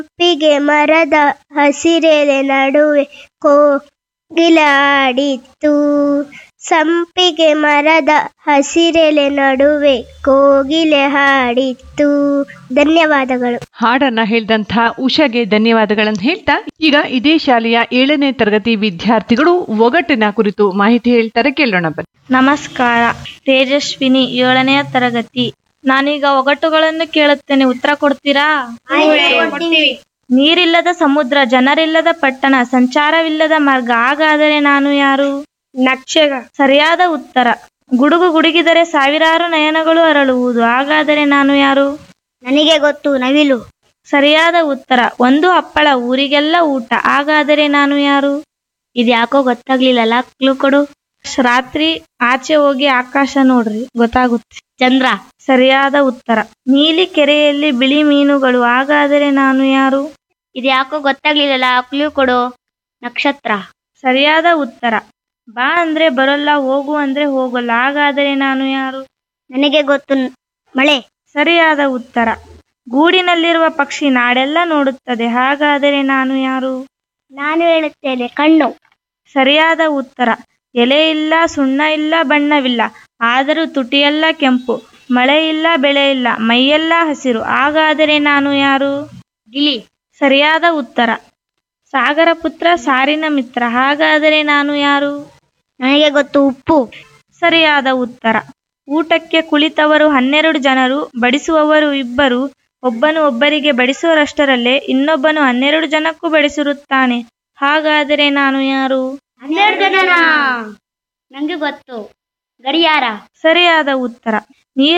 ಸಂಪಿಗೆ ಮರದ ಹಸಿರೆಲೆ ನಡುವೆ ಕೋಗಿಲಾಡಿತ್ತು ಸಂಪಿಗೆ ಮರದ ಹಸಿರೆಲೆ ನಡುವೆ ಕೋಗಿಲೆ ಹಾಡಿತ್ತು ಧನ್ಯವಾದಗಳು ಹಾಡನ್ನ ಹೇಳಿದಂಥ ಉಷಾಗೆ ಧನ್ಯವಾದಗಳನ್ನು ಹೇಳ್ತಾ ಈಗ ಇದೇ ಶಾಲೆಯ ಏಳನೇ ತರಗತಿ ವಿದ್ಯಾರ್ಥಿಗಳು ಒಗಟಿನ ಕುರಿತು ಮಾಹಿತಿ ಹೇಳ್ತಾರೆ ಕೇಳೋಣ ಬನ್ನಿ ನಮಸ್ಕಾರ ತೇಜಸ್ವಿನಿ ಏಳನೆಯ ತರಗತಿ ನಾನೀಗ ಒಗಟುಗಳನ್ನು ಕೇಳುತ್ತೇನೆ ಉತ್ತರ ಕೊಡ್ತೀರಾ ನೀರಿಲ್ಲದ ಸಮುದ್ರ ಜನರಿಲ್ಲದ ಪಟ್ಟಣ ಸಂಚಾರವಿಲ್ಲದ ಮಾರ್ಗ ಹಾಗಾದರೆ ನಾನು ಯಾರು ನಕ್ಷಗ ಸರಿಯಾದ ಉತ್ತರ ಗುಡುಗು ಗುಡುಗಿದರೆ ಸಾವಿರಾರು ನಯನಗಳು ಅರಳುವುದು ಹಾಗಾದರೆ ನಾನು ಯಾರು ನನಗೆ ಗೊತ್ತು ನವಿಲು ಸರಿಯಾದ ಉತ್ತರ ಒಂದು ಹಪ್ಪಳ ಊರಿಗೆಲ್ಲ ಊಟ ಹಾಗಾದರೆ ನಾನು ಯಾರು ಇದ್ಯಾಕೋ ಗೊತ್ತಾಗ್ಲಿಲ್ಲಲ್ಲ ಕ್ಲೂ ಕೊಡು ರಾತ್ರಿ ಆಚೆ ಹೋಗಿ ಆಕಾಶ ನೋಡ್ರಿ ಗೊತ್ತಾಗುತ್ತೆ ಚಂದ್ರ ಸರಿಯಾದ ಉತ್ತರ ನೀಲಿ ಕೆರೆಯಲ್ಲಿ ಬಿಳಿ ಮೀನುಗಳು ಹಾಗಾದರೆ ನಾನು ಯಾರು ಇದ್ಯಾಕೋ ಗೊತ್ತಾಗ್ಲಿಲ್ಲಲ್ಲ ಕ್ಲೂ ಕೊಡು ನಕ್ಷತ್ರ ಸರಿಯಾದ ಉತ್ತರ ಬಾ ಅಂದ್ರೆ ಬರೋಲ್ಲ ಹೋಗು ಅಂದ್ರೆ ಹೋಗಲ್ಲ ಹಾಗಾದರೆ ನಾನು ಯಾರು ನನಗೆ ಗೊತ್ತು ಮಳೆ ಸರಿಯಾದ ಉತ್ತರ ಗೂಡಿನಲ್ಲಿರುವ ಪಕ್ಷಿ ನಾಡೆಲ್ಲ ನೋಡುತ್ತದೆ ಹಾಗಾದರೆ ನಾನು ಯಾರು ನಾನು ಹೇಳುತ್ತೇನೆ ಕಣ್ಣು ಸರಿಯಾದ ಉತ್ತರ ಎಲೆ ಇಲ್ಲ ಸುಣ್ಣ ಇಲ್ಲ ಬಣ್ಣವಿಲ್ಲ ಆದರೂ ತುಟಿಯೆಲ್ಲ ಕೆಂಪು ಮಳೆ ಇಲ್ಲ ಬೆಳೆ ಇಲ್ಲ ಮೈಯೆಲ್ಲ ಹಸಿರು ಹಾಗಾದರೆ ನಾನು ಯಾರು ಗಿಳಿ ಸರಿಯಾದ ಉತ್ತರ ಸಾಗರ ಪುತ್ರ ಸಾರಿನ ಮಿತ್ರ ಹಾಗಾದರೆ ನಾನು ಯಾರು ನನಗೆ ಗೊತ್ತು ಉಪ್ಪು ಸರಿಯಾದ ಉತ್ತರ ಊಟಕ್ಕೆ ಕುಳಿತವರು ಹನ್ನೆರಡು ಜನರು ಬಡಿಸುವವರು ಇಬ್ಬರು ಒಬ್ಬನು ಒಬ್ಬರಿಗೆ ಬಡಿಸುವರಷ್ಟರಲ್ಲೇ ಇನ್ನೊಬ್ಬನು ಹನ್ನೆರಡು ಜನಕ್ಕೂ ಬಡಿಸಿರುತ್ತಾನೆ ಹಾಗಾದರೆ ನಾನು ಯಾರು ಹನ್ನೆರಡು ಜನನ ನಂಗೆ ಗೊತ್ತು ಗಡಿಯಾರ ಸರಿಯಾದ ಉತ್ತರ